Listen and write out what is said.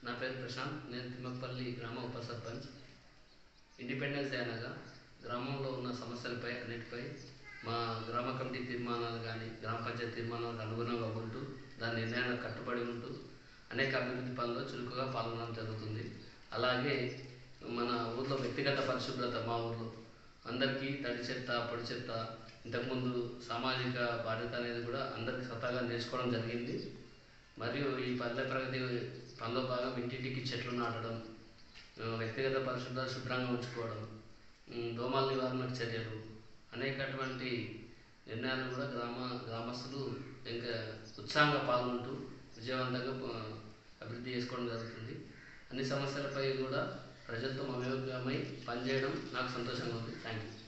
నా పేరు ప్రశాంత్ నేను తిమ్మపల్లి గ్రామ ఉప సర్పంచ్ ఇండిపెండెన్స్ డే అనగా గ్రామంలో ఉన్న సమస్యలపై అన్నిటిపై మా గ్రామ కమిటీ తీర్మానాలు కానీ గ్రామ పంచాయతీ తీర్మానాలకు అనుగుణంగా ఉంటూ దాని నిర్ణయాలకు కట్టుబడి ఉంటూ అనేక అభివృద్ధి పనుల్లో చురుకుగా పాల్గొనడం జరుగుతుంది అలాగే మన ఊర్లో వ్యక్తిగత పరిశుభ్రత మా ఊర్లో అందరికీ తడి చెత్త పొడి చెత్త ఇంతకుముందు సామాజిక బాధ్యత అనేది కూడా అందరికీ స్వతహాగా నేర్చుకోవడం జరిగింది మరియు ఈ పల్లె ప్రగతి పనిలో భాగం ఇంటింటికి చెట్లు నాటడం ఆ, వ్యక్తిగత పరిశుభ్రత శుభ్రంగా ఉంచుకోవడం ఉమ్, దోమల నివారణకు చర్యలు అనేకటువంటి నిర్ణయాలు కూడా గ్రామ గ్రామస్తులు ఇంకా ఉత్సాహంగా పాల్గొంటూ విజయవంతంగా ఆ, అభివృద్ధి చేసుకోవడం జరుగుతుంది అన్ని సమస్యలపై కూడా ప్రజలతో మమేకమై పనిచేయడం నాకు సంతోషంగా ఉంది థ్యాంక్ యూ